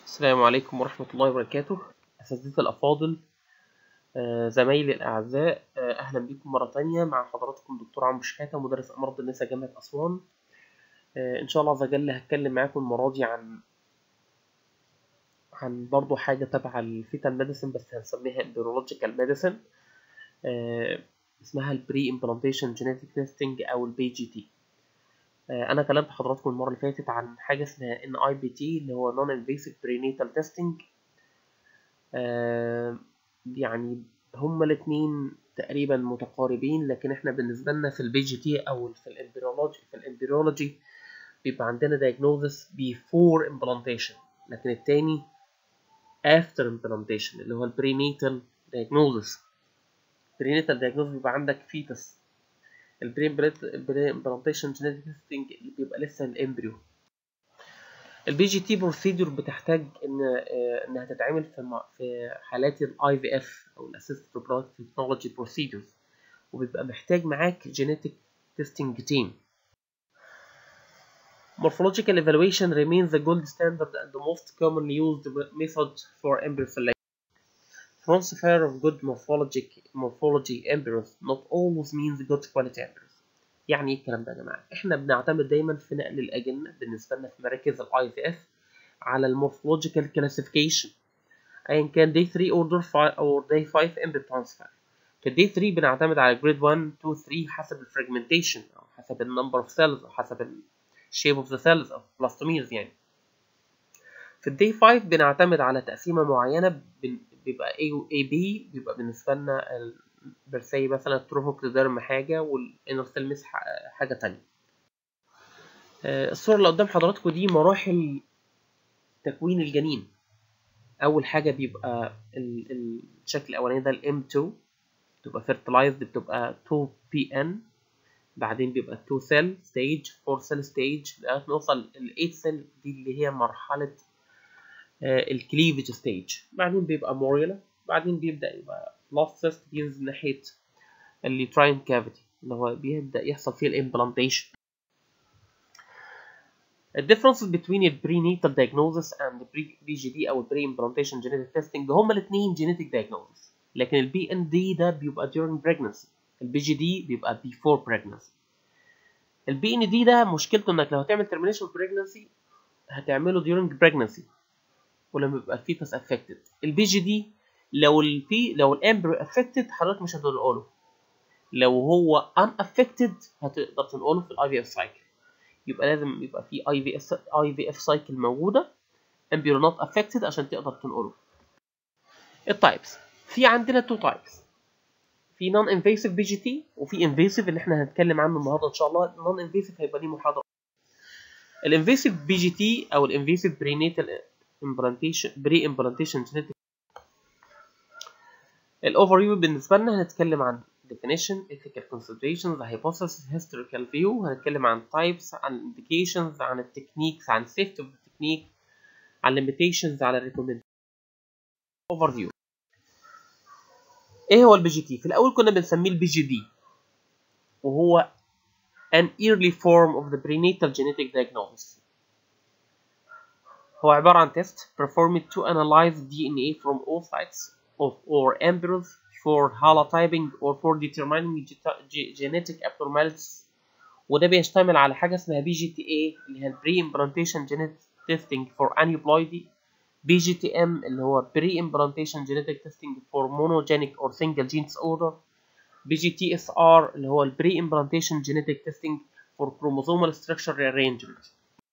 السلام عليكم ورحمة الله وبركاته أساتذتي الأفاضل آه، زمايلي الأعزاء آه، أهلا بكم مرة تانية مع حضراتكم دكتور عمرو شحاتة مدرس أمراض النساء جامعة أسوان آه، إن شاء الله عز وجل هتكلم معاكم المرة دي عن عن برضو حاجة تبع الفيتال ميديسن بس هنسميها امبريولوجيكال ميديسن اسمها البري امبلانتيشن جينيتك تيستنج أو البي جي تي انا كلمت حضراتكم المره اللي فاتت عن حاجه اسمها ان اي بي تي اللي هو نون انفيسيف برينيتال تيستنج يعني هما الاثنين تقريبا متقاربين لكن احنا بالنسبه لنا في البي جي تي او في الامبريولوجي في الامبريولوجي بيبقى عندنا diagnosis before implantation لكن التاني after implantation اللي هو البرينيتال diagnosis برينيتال diagnosis بيبقى عندك فيتس البري امبلانتيشن جينيتك تيستنج اللي بيبقى لسه الامبريو البي جي تي بروسيدور بتحتاج ان انها تتعمل في في حالات الاي في اف او الاسيستد ريبرودكتيف تكنولوجي بروسيدورز وبيبقى محتاج معاك جينيتك تيستنج تيم Morphological evaluation remains the gold standard and the most commonly used method for embryo selection. Transfer of good morphologic morphology embryos not always means good quality embryos. يعني ايه الكلام ده يا جماعه؟ احنا بنعتمد دايما في نقل الاجنه بالنسبه لنا في مراكز الاي في اف على المورفولوجيكال كلاسيفيكيشن ايا كان دي 3 اوردر او دي 5 امبريو ترانسفير. في الدي 3 بنعتمد على جريد 1 2 3 حسب الفريجمنتيشن او حسب النمبر اوف سيلز او حسب الشيب اوف ذا سيلز او بلاستوميرز يعني. في الدي 5 بنعتمد على تقسيمه معينه بيبقى A و AB بيبقى بالنسبة لنا برسي مثلا التروفوكليديرم حاجة والانرسيلمس حاجة تانية الصورة اللي قدام حضراتكم دي مراحل تكوين الجنين أول حاجة بيبقى الشكل الأولاني ده الام 2 بتبقى fertilized بتبقى 2 PN بعدين بيبقى 2 cell stage 4 cell stage لغاية نوصل ل 8 cell دي اللي هي مرحلة الكليفج ستيج بعدين بيبقى موريلا بعدين بيبدا يبقى لاست سيست بينزل ناحيه اليوتراين كافيتي اللي هو بيبدا يحصل فيه الامبلانتيشن الديفرنس between البرينيتال diagnosis and البي جي دي او البري امبلانتيشن جينيتك تيستنج هما الاثنين جينيتك diagnosis لكن البي ان دي ده بيبقى during pregnancy البي جي دي بيبقى before pregnancy البي ان دي ده مشكلته انك لو هتعمل termination pregnancy هتعمله during pregnancy ولما يبقى الفيتس افكتد البي جي دي لو الفي لو الامبريو افكتد حضرتك مش هتنقله لو هو ان افكتد هتقدر تنقله في الاي في اف سايكل يبقى لازم يبقى في اي في اف اي في اف سايكل موجوده امبريو نوت افكتد عشان تقدر تنقله التايبس في عندنا تو تايبس في نون انفيسيف بي جي تي وفي انفيسيف اللي احنا هنتكلم عنه النهارده ان شاء الله نون انفيسيف هيبقى ليه محاضره الانفيسيف بي جي تي او الانفيسيف برينيتال implantation بري امبلانتيشن جينيتك الاوفر فيو بالنسبه لنا هنتكلم عن definition ethical considerations hypothesis historical view هنتكلم عن types عن indications عن التكنيكس عن safety of the technique عن limitations على recommendation overview ايه هو البي جي تي في الاول كنا بنسميه البي جي دي وهو an early form of the prenatal genetic diagnosis هو عبارة عن test performed to analyze DNA from oocytes of or embryos for halotyping or for determining genetic abnormalities وده بيشتمل على حاجة اسمها بي جي تي اي اللي هي البري امبلانتيشن جينيتك تيستنج فور انيوبلويدي بي جي تي ام اللي هو بري امبلانتيشن جينيتك تيستنج فور مونوجينيك اور سنجل جين اوردر بي جي تي اس ار اللي هو البري امبلانتيشن جينيتك تيستنج فور كروموسومال ستراكشر rearrangement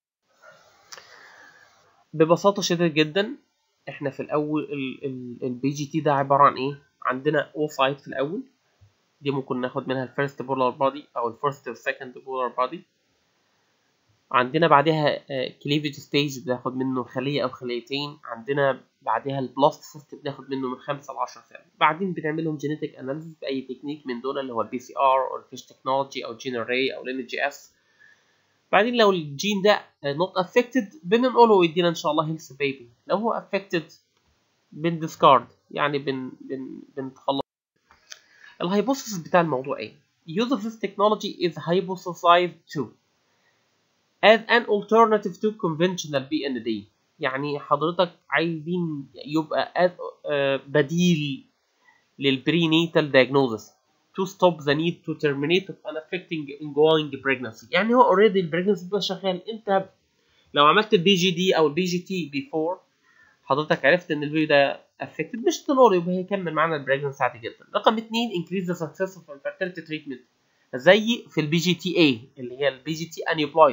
ببساطة شديدة جدا احنا في الاول البي جي تي ده عبارة عن ايه عندنا او سايت في الاول دي ممكن ناخد منها الفيرست بولار بادي او الفيرست والسكند بولار بادي عندنا بعدها كليفج ستيج بناخد منه خلية او خليتين عندنا بعدها البلاست سيست بناخد منه من خمسة لعشرة سنة بعدين بنعمل لهم جينيتك اناليسيس باي تكنيك من دول اللي هو البي سي ار او الفيش تكنولوجي او جين اري او الان جي اس بعدين لو الجين ده not affected بننقله ويدينا ان شاء الله هيلث بيبي لو هو affected بندسكارد يعني بن بن بنتخلص الهايبوثيسيس بتاع الموضوع ايه use of this technology is hypothesized to as an alternative to conventional BND يعني حضرتك عايزين يبقى بديل للبرينيتال diagnosis to stop the need to terminate of an affecting ongoing pregnancy يعني هو اوريدي البريجنسي بيبقى شغال انت لو عملت البي جي دي او البي جي تي بيفور حضرتك عرفت ان البيبي ده افكتد مش تنور يبقى هيكمل معانا البريجنسي عادي جدا رقم اثنين increase the success of infertility treatment زي في البي جي تي اي اللي هي البي جي تي انيوبلايد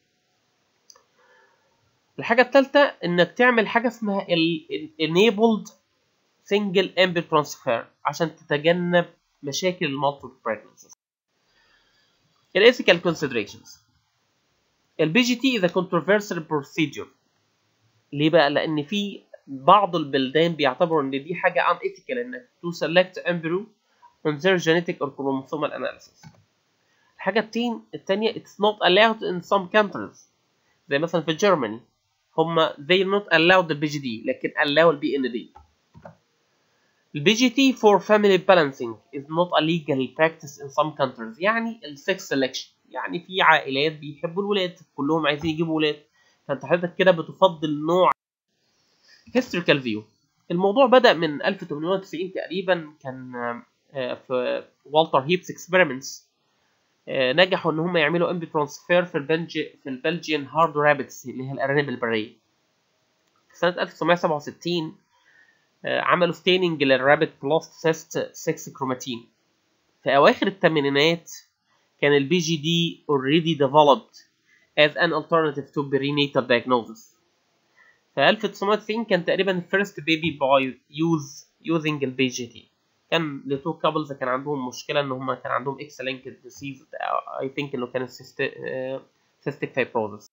الحاجه الثالثه انك تعمل حاجه اسمها ال enabled single embryo transfer عشان تتجنب مشاكل المالتيبل pregnancies الethical considerations البي جي تي is a controversial procedure ليه بقى لان في بعض البلدان بيعتبروا ان دي حاجه unethical انك to select embryo on their genetic or chromosomal analysis الحاجه التين التانية it's not allowed in some countries زي مثلا في جيرماني هما they not allowed البي جي دي لكن allow البي ان دي البي جي تي for family balancing is not a legal practice in some countries يعني السكس selection يعني في عائلات بيحبوا الولاد كلهم عايزين يجيبوا ولاد فانت حضرتك كده بتفضل نوع historical view الموضوع بدأ من 1890 تقريبا كان في والتر هيبس اكسبيرمنتس نجحوا ان هم يعملوا امبي ترانسفير في البلجي في البلجيان هارد رابتس اللي هي الارانب البريه سنه 1967 عملوا ستيننج للرابت بلس سيست 6 كروماتين في اواخر الثمانينات كان البي جي دي already developed as an alternative to perinatal diagnosis في 1990 كان تقريبا first baby by use using البي جي تي كان لتو كابلز كان عندهم مشكله ان هم كان عندهم اكس لينكد ديسيز اي ثينك انه كان سيستيك فايبروزس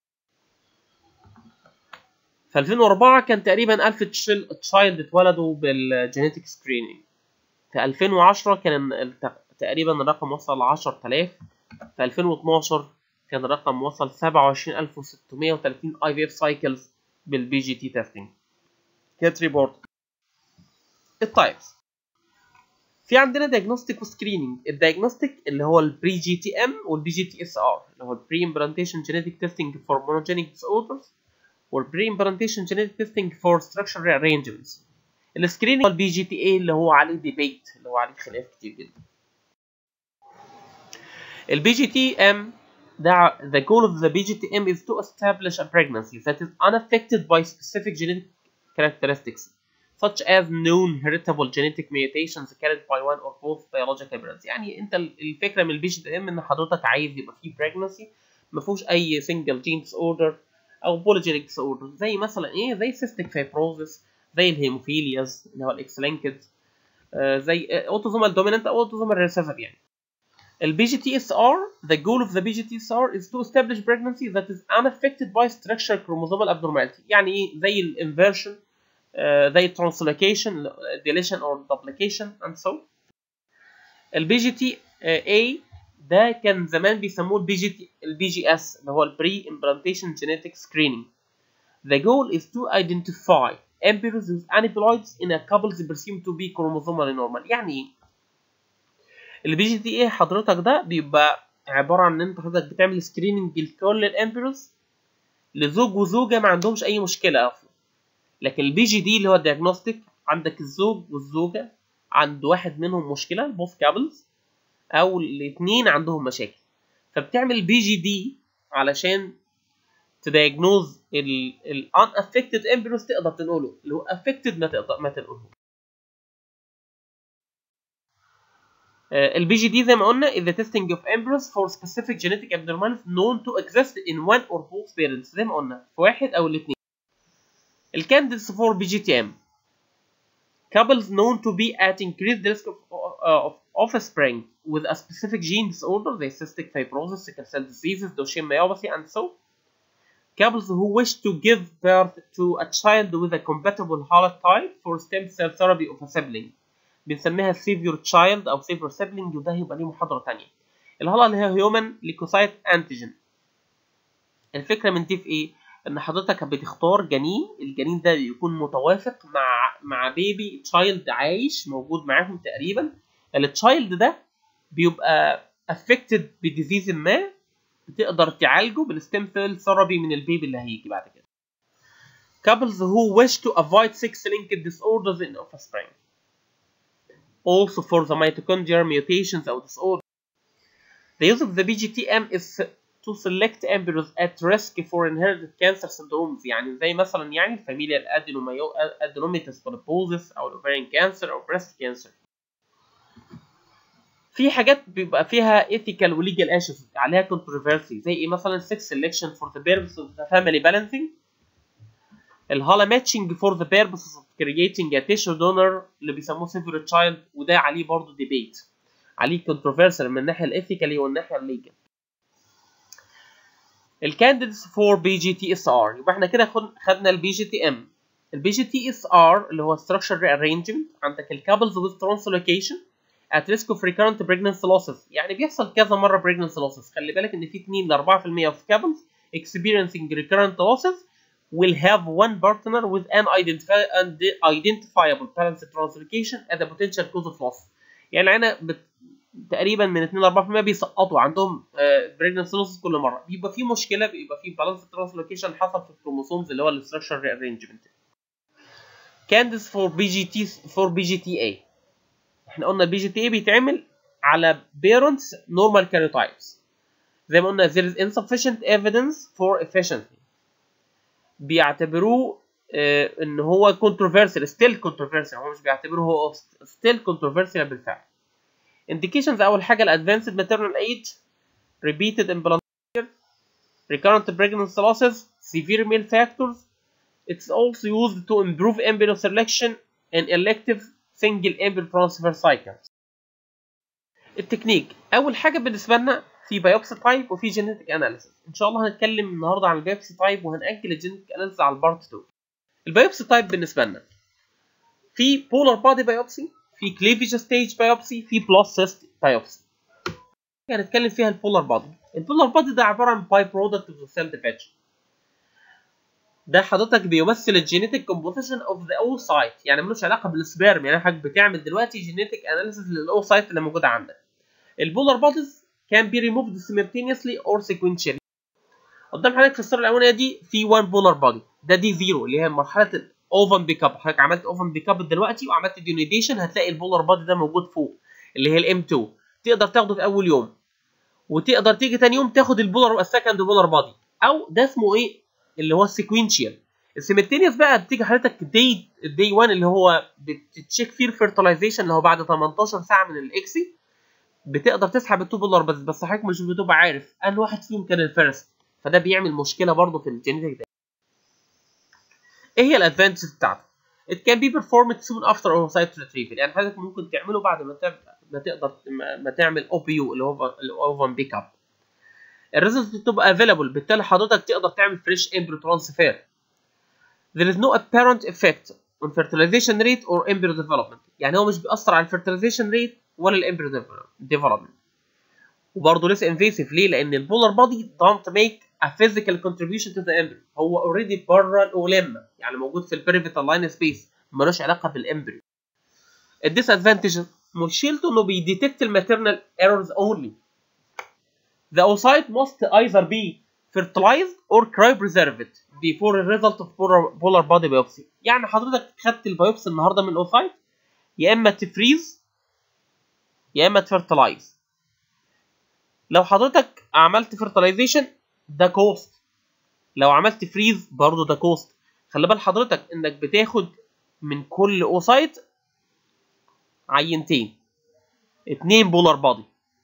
في 2004 كان تقريبا 1000 تشايلد اتولدوا بالجينيتك سكرينينج في 2010 كان تقريبا الرقم وصل ل 10000 في 2012 كان الرقم وصل 27630 اي في اف سايكلز بالبي جي تي تيستنج كانت ريبورت التايبس في عندنا دايجنوستيك وسكريننج الدايجنوستيك اللي هو البري جي تي ام والبي جي تي اس ار اللي هو البري امبلانتيشن جينيتك تيستنج فور مونوجينيك ديس اوردرز والبري امبلانتيشن جينيتك تيستنج فور ستراكشر ريارينجمنتس السكريننج هو البي جي تي اي اللي هو عليه ديبيت اللي هو عليه خلاف كتير جدا البي جي تي ام ده the goal of the BGTM is to establish a pregnancy that is unaffected by specific genetic characteristics such as known heritable genetic mutations carried by one or both biological parents يعني انت الفكره من البي جي تي ام ان حضرتك عايز يبقى فيه pregnancy ما فيهوش اي single gene disorder او polygenic disorder زي مثلا ايه زي cystic fibrosis زي الهيموفيلياز اللي هو الاكس لينكد زي اوتوزومال دومينانت او اوتوزومال ريسيسيف يعني البي جي تي اس ار the goal of the BGTSR is to establish pregnancy that is unaffected by structural chromosomal abnormality يعني ايه زي الانفيرشن زي translocation deletion or duplication and so البي جي تي اي ده كان زمان بيسموه البي جي تي البي جي اس اللي هو البري امبلانتيشن جينيتك سكريننج The goal is to identify embryos with aneuploids in a couples presumed to be chromosomally normal يعني ايه؟ البي جي تي اي حضرتك ده بيبقى عباره عن ان انت حضرتك بتعمل سكريننج لكل الامبيروز لزوج وزوجه ما عندهمش اي مشكله اصلا لكن البي جي دي اللي هو الدياجنوستيك عندك الزوج والزوجه عند واحد منهم مشكله بوث كابلز او الاثنين عندهم مشاكل فبتعمل بي جي دي علشان تدايجنوز ال unaffected embryos تقدر تنقله اللي هو affected ما تقدر ما تنقله البي جي دي زي ما قلنا is the testing of embryos for specific genetic abnormalities known to exist in one or both parents زي ما قلنا في واحد او الاثنين الكانديدز for BGTM couples known to be at increased risk of, uh, of offspring with a specific gene disorder زي cystic fibrosis, sickle cell diseases, Duchenne myopathy and so couples who wish to give birth to a child with a compatible holotype for stem cell therapy of a sibling بنسميها سيفيور تشايلد او سيفيور سيبلينج وده هيبقى ليه محاضره ثانيه الهاله اللي هي هيومن ليكوسايت انتيجين الفكره من دي في ايه ان حضرتك بتختار جنين الجنين ده يكون متوافق مع مع بيبي تشايلد عايش موجود معاهم تقريبا التشايلد ده بيبقى افكتد بديزيز ما بتقدر تعالجه بالستيم سيل ثيرابي من البيبي اللي هيجي بعد كده couples who wish to avoid sex-linked disorders in offspring also for the mitochondrial mutations or disorders the use of the BGTM is to select embryos at risk for inherited cancer syndromes يعني زي مثلا يعني familial adenomatous polyposis او ovarian cancer او breast cancer في حاجات بيبقى فيها ethical و legal issues عليها controversy زي ايه مثلا sex selection for the purpose of the family balancing الهالا matching for the purposes of creating a tissue donor اللي بيسموه favorite child وده عليه برضه debate عليه controversy من الناحيه الايثيكالي والناحيه الليجل الكانديدز فور بي جي تي اس ار يبقى احنا كده خدنا البي جي تي ام البي جي تي اس ار اللي هو structure rearrangement عندك الكابلز with translocation at risk of recurrent pregnancy losses يعني بيحصل كذا مره pregnancy losses خلي بالك ان في 2 ل 4% of couples experiencing recurrent losses will have one partner with an identifiable balanced translocation as a potential cause of loss يعني العينه بت... تقريبا من 2 ل 4% بيسقطوا عندهم pregnancy losses كل مره بيبقى في مشكله بيبقى في balanced translocation حصل في الكروموسومز اللي هو الستراكشر rearrangement كانديس فور بي جي تي فور بي جي تي اي احنا قلنا البي جي تي اي بيتعمل على parents normal karyotypes زي ما قلنا there is insufficient evidence for efficiency بيعتبروه اه ان هو controversial still controversial هو مش بيعتبروه هو still controversial بالفعل indications اول حاجه الادفانسد maternal age repeated implantation recurrent pregnancy losses severe male factors it's also used to improve embryo selection and elective single embryo transfer cycles التكنيك اول حاجه بالنسبه لنا في بايوبسي تايب وفي جينيتك اناليسيس ان شاء الله هنتكلم النهارده عن البايوبسي تايب وهنأجل الجينيتك اناليسيس على البارت 2 البايوبسي تايب بالنسبه لنا في بولار بادي بايوبسي في كليفيج ستيج بايوبسي في بلس سيست بايوبسي هنتكلم فيها البولار بادي البولار بادي ده عباره عن باي برودكت اوف سيل ديفيجن ده حضرتك بيمثل الجينيتك كومبوزيشن اوف ذا اوسايت يعني ملوش علاقه بالسبيرم يعني حضرتك بتعمل دلوقتي جينيتك اناليسيس للاوسايت اللي موجوده عندك البولار باديز can be removed simultaneously or sequentially قدام حضرتك في الصوره الاولانيه دي في 1 بولار بادي ده دي زيرو اللي هي مرحله الاوفن بيك اب حضرتك عملت اوفن بيك اب دلوقتي وعملت ديونيديشن هتلاقي البولار بادي ده موجود فوق اللي هي الام 2 تقدر تاخده في اول يوم وتقدر تيجي تاني يوم تاخد البولار السكند بولار بادي او ده اسمه ايه اللي هو السيكوينشال السيمتينيوس بقى بتيجي حضرتك دي دي 1 اللي هو بتتشيك فيه الفيرتلايزيشن اللي هو بعد 18 ساعه من الاكسي بتقدر تسحب التو بولار بس بس حضرتك مش بتبقى عارف ان واحد فيهم كان الفيرست فده بيعمل مشكله برضه في الجينيتك ده ايه هي الادفانتج بتاعته it can be performed soon after oocyte retrieval يعني حضرتك ممكن تعمله بعد ما ما تقدر ما تعمل او بي يو اللي هو الاوفن بيك اب الريزلت بتبقى افيلابل بالتالي حضرتك تقدر تعمل فريش embryo transfer there is no apparent effect on fertilization rate or embryo development يعني هو مش بيأثر على الفيرتلايزيشن ريت ولا الامبريو ديفلوبمنت وبرضه لسه انفيسيف ليه؟ لان البولار بادي دونت ميك ا فيزيكال كونتريبيوشن تو ذا امبريو هو اوريدي بره الاوليما يعني موجود في البريفيتال لاين سبيس ملوش علاقه بالامبريو الديس ادفانتج مشكلته انه بيديتكت الماتيرنال ايرورز اونلي The oocyte must either be fertilized or cryopreserved before the result of polar, polar body biopsy. يعني حضرتك خدت البيوبسي النهارده من الاوسايت يا اما تفريز يا اما تفرتلايز لو حضرتك عملت فرتلايزيشن ده كوست لو عملت فريز برضه ده كوست خلي بال حضرتك انك بتاخد من كل اوسايت عينتين اتنين بولار بادي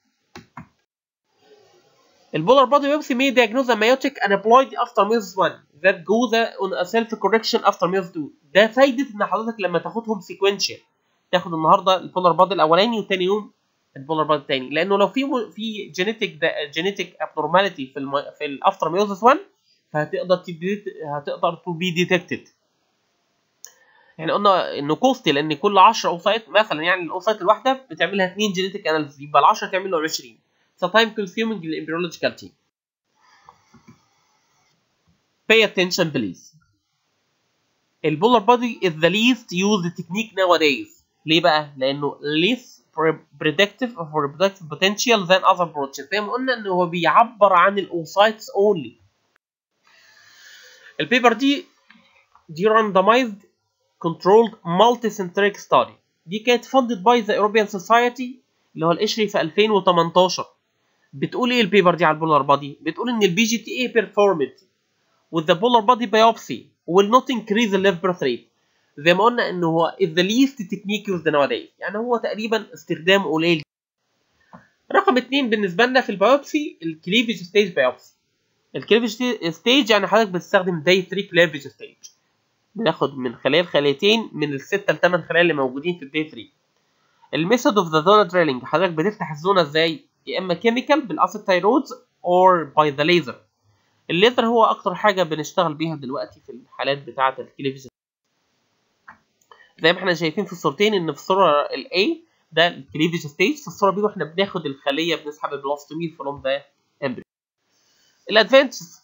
البولار بادي بيبسي may diagnose a meiotic aneuploid after meiosis 1 that goes on a self correction after meiosis 2 ده فايدة ان حضرتك لما تاخدهم سيكونشال تاخد النهارده البولار بادي الاولاني وتاني يوم البولار بادي الثاني لانه لو في م... في جينيتك جينيتك ابنورماليتي في الم... في الافتر ميوزس 1 فهتقدر تديت... هتقدر تو بي ديتكتد يعني قلنا انه كوستي لان كل 10 اوسايت مثلا يعني الاوسايت الواحده بتعمل لها 2 جينيتك اناليسيس يبقى ال 10 تعمل له 20 ف time consuming للامبريولوجيكال تيم pay attention please البولار بادي is the least used technique nowadays ليه بقى؟ لانه less predictive of reproductive potential than other approaches زي ما قلنا ان هو بيعبر عن الاوسايتس اونلي البيبر دي دي randomized controlled multicentric study دي كانت funded by the European Society اللي هو القشري في 2018 بتقول ايه البيبر دي على البولار بادي بتقول ان البي جي تي اي performed with the polar body biopsy will not increase the live birth rate زي ما قلنا ان هو is the least technique used nowadays يعني هو تقريبا استخدام قليل رقم اتنين بالنسبه لنا في البيوبسي الكليفج ستيج بيوبسي الكليفج ستيج يعني حضرتك بتستخدم زي 3 كليفج ستيج بناخد من خلال خليتين من الستة لثمان خلايا اللي موجودين في الدي 3 الميثود اوف ذا زونا دريلينج حضرتك بتفتح الزونه ازاي يا اما كيميكال بالاسيد تايرودز اور باي ذا ليزر الليزر هو اكتر حاجه بنشتغل بيها دلوقتي في الحالات بتاعه الكليفج زي ما احنا شايفين في الصورتين ان في الصوره الاي ده الكليفج ستيج في الصوره بي واحنا بناخد الخليه بنسحب البلاستومير فروم ذا امبريو الادفانتجز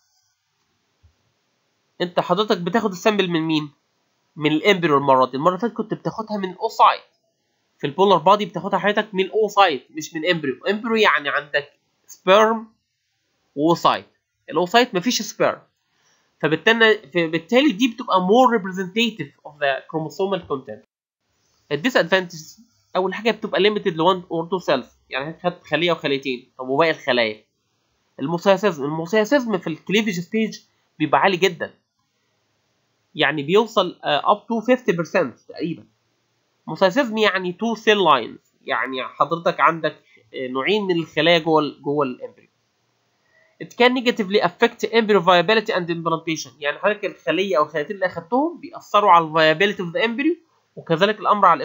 انت حضرتك بتاخد السامبل من مين من الامبريو المره دي المره اللي فاتت كنت بتاخدها من اوسايت في البولار بادي بتاخدها حضرتك من اوسايت مش من امبريو امبريو يعني عندك سبيرم واوسايت الاوسايت مفيش سبيرم فبالتالي فبالتالي دي بتبقى more representative of the chromosomal content الديسادفانتجز اول حاجه بتبقى limited ل 1 or 2 cells يعني خدت خليه وخليتين طب وباقي الخلايا الموسيسيزم الموسيسيزم في الكليفج ستيج بيبقى عالي جدا يعني بيوصل up to 50% تقريبا موسيسيزم يعني 2 cell lines يعني حضرتك عندك نوعين من الخلايا جوه جوه الامبريو It can negatively affect embryo viability and implantation يعني حضرتك الخلية أو الخليتين اللي أخدتهم بيأثروا على viability of the embryo وكذلك الأمر على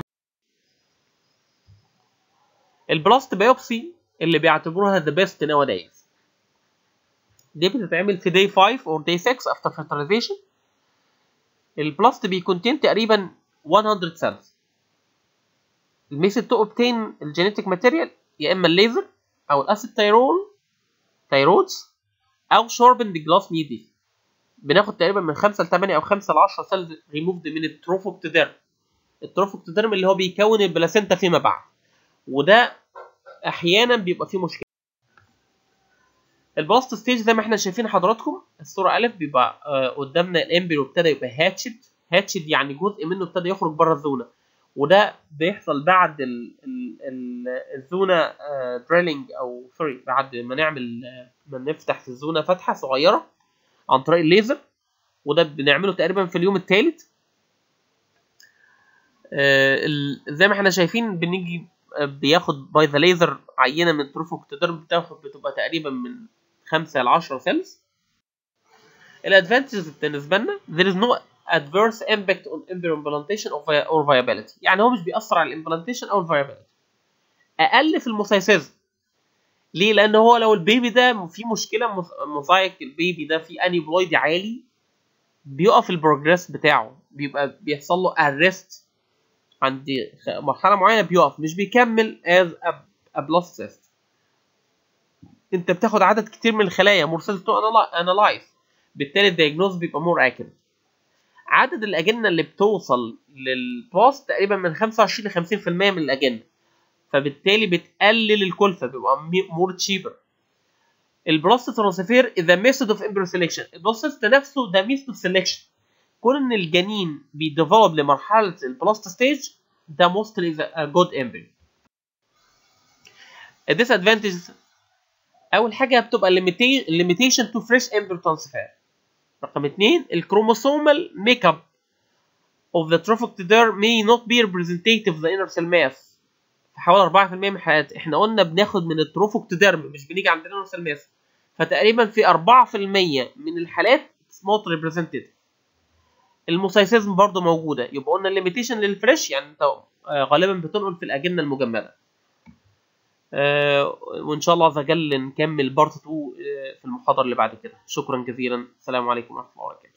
البلاست بايوبسي اللي بيعتبروها the best nowadays دي بتتعمل في day 5 or day 6 after fertilization البلاست بيكونتين تقريبا 100 cells الميثود تو obtain الجينيتيك ماتيريال يا اما الليزر او الاسيد تايرول تايرودز او شوربن بجلاس نيدل بناخد تقريبا من 5 ل 8 او 5 ل 10 سيلز ريموفد من التروفوبتوديرم التروفوبتوديرم اللي هو بيكون البلاسينتا فيما بعد وده احيانا بيبقى فيه مشكله البلاست ستيج زي ما احنا شايفين حضراتكم الصوره الف بيبقى آه قدامنا الامبريو ابتدى يبقى هاتشد هاتشد يعني جزء منه ابتدى يخرج بره الزونه وده بيحصل بعد ال ال ال الزونه دريلنج او سوري بعد ما نعمل ما نفتح في الزونه فتحه صغيره عن طريق الليزر وده بنعمله تقريبا في اليوم الثالث زي ما احنا شايفين بنيجي بياخد باي ذا ليزر عينه من التروفوكتوديرم بتاخد بتبقى تقريبا من 5 ل 10 سيلز الادفانتجز بالنسبه لنا there is no adverse impact on embryo implantation or viability يعني هو مش بيأثر على الامبلانتيشن او الفيابيليتي اقل في الموسيسيزم ليه لان هو لو البيبي ده في مشكله موزايك البيبي ده في انيبلويد عالي بيقف البروجريس بتاعه بيبقى بيحصل له ارست عند مرحله معينه بيقف مش بيكمل as a blood cyst انت بتاخد عدد كتير من الخلايا مرسل تو انالايز بالتالي الدياجنوز بيبقى مور اكيوريت عدد الاجنه اللي بتوصل للباس تقريبا من 25 ل 50% من الاجنه فبالتالي بتقلل الكلفه بيبقى مور تشيبر البلاست ترانسفير اذا ميثود اوف امبريو سيلكشن البلاست نفسه ده ميثود اوف سيلكشن كون ان الجنين بيديفلوب لمرحله البلاست ستيج ده موستلي ا جود امبريو الديس ادفانتجز اول حاجه بتبقى limitation to fresh embryo transfer رقم اثنين الكروموسومال ميك اب of the trophoctoderm may not be representative of the inner cell mass في حوالي 4% من الحالات احنا قلنا بناخد من التروفوكتوديرم مش بنيجي عند الانر سيل ماس فتقريبا في 4% من الحالات it's not representative الموسيسيزم برضو موجوده يبقى قلنا الليميتيشن للفريش يعني انت غالبا بتنقل في الاجنه المجمده آه وان شاء الله عز وجل نكمل بارت 2 آه في المحاضره اللي بعد كده شكرا جزيلا السلام عليكم ورحمه الله وبركاته